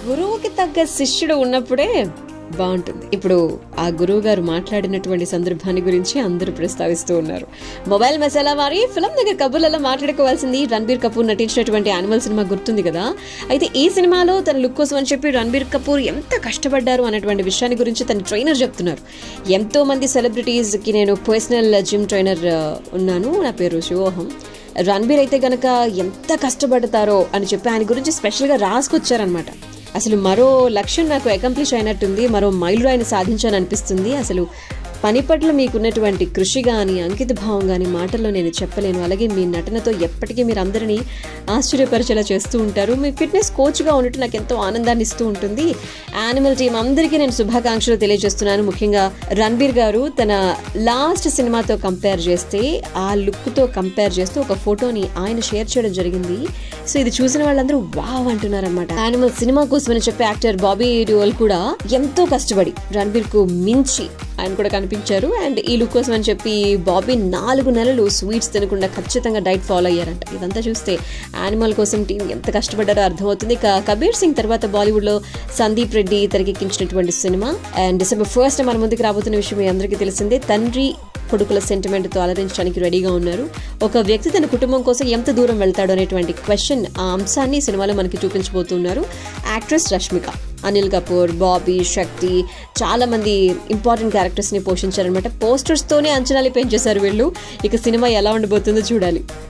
గురువుకి తగ్గ శిష్యుడు ఉన్నప్పుడే బాగుంటుంది ఇప్పుడు ఆ గురువు గారు మాట్లాడినటువంటి సందర్భాన్ని గురించి అందరూ ప్రస్తావిస్తూ ఉన్నారు మొబైల్ మసాలా వారి ఫిలం దగ్గర కబుర్లలో మాట్లాడుకోవాల్సింది రణబీర్ కపూర్ నటించినటువంటి యానిమల్ సినిమా గుర్తుంది కదా అయితే ఈ సినిమాలో తన లుక్ కోసం అని చెప్పి రణబీర్ కపూర్ ఎంత కష్టపడ్డారు అనేటువంటి విషయాన్ని గురించి తన ట్రైనర్ చెప్తున్నారు ఎంతో మంది సెలబ్రిటీస్కి నేను పర్సనల్ జిమ్ ట్రైనర్ ఆ, ఉన్నాను నా పేరు శివోహం రణబీర్ అయితే గనక ఎంత కష్టపడతారో అని చెప్పి ఆయన గురించి స్పెషల్గా రాసుకొచ్చారనమాట అసలు మరో లక్ష్యం నాకు అకంప్లిష్ అయినట్టుంది మరో మైలురాయిని సాధించాను అనిపిస్తుంది అసలు పని పట్ల మీకున్నటువంటి కృషి కానీ అంకిత భావం కానీ మాటల్లో నేను చెప్పలేను అలాగే మీ నటనతో ఎప్పటికీ మీరు అందరినీ ఆశ్చర్యపరిచేలా చేస్తూ ఉంటారు మీ ఫిట్నెస్ కోచ్గా ఉండటం నాకు ఎంతో ఆనందాన్ని ఇస్తూ ఉంటుంది యానిమల్ టీం అందరికీ నేను శుభాకాంక్షలు తెలియజేస్తున్నాను ముఖ్యంగా రణబీర్ గారు తన లాస్ట్ సినిమాతో కంపేర్ చేస్తే ఆ లుక్తో కంపేర్ చేస్తూ ఒక ఫోటోని ఆయన షేర్ చేయడం జరిగింది సో ఇది చూసిన వాళ్ళందరూ వావ్ అంటున్నారన్నమాట యానిమల్ సినిమా కోసం అని చెప్పి యాక్టర్ బాబీ డియోల్ కూడా ఎంతో కష్టపడి రణబీర్ కు మించి ఆయన కూడా కనిపించారు అండ్ ఈ లుక్ కోసం అని చెప్పి బాబీ నాలుగు నెలలు స్వీట్స్ తినకుండా ఖచ్చితంగా డైట్ ఫాలో అయ్యారంట ఇదంతా చూస్తే యానిమల్ కోసం టీం ఎంత కష్టపడ్డారో అర్థమవుతుంది ఇక కబీర్ సింగ్ తర్వాత బాలీవుడ్ లో సందీప్ రెడ్డి తెరకెక్కించినటువంటి సినిమా అండ్ డిసెంబర్ ఫస్ట్ మన ముందుకు రాబోతున్న విషయం మీ అందరికీ తెలిసిందే తండ్రి కొడుకుల సెంటిమెంట్తో అలరించడానికి రెడీగా ఉన్నారు ఒక వ్యక్తి తన కుటుంబం కోసం ఎంత దూరం వెళ్తాడు అనేటువంటి క్వశ్చన్ ఆ అంశాన్ని ఈ సినిమాలో మనకి చూపించబోతున్నారు యాక్ట్రెస్ రష్మిక అనిల్ కపూర్ బాబీ శక్తి చాలా మంది ఇంపార్టెంట్ క్యారెక్టర్స్ ని పోషించారనమాట పోస్టర్స్ తోనే అంచనాలు పెంచేశారు వీళ్ళు ఇక సినిమా ఎలా ఉండబోతుందో చూడాలి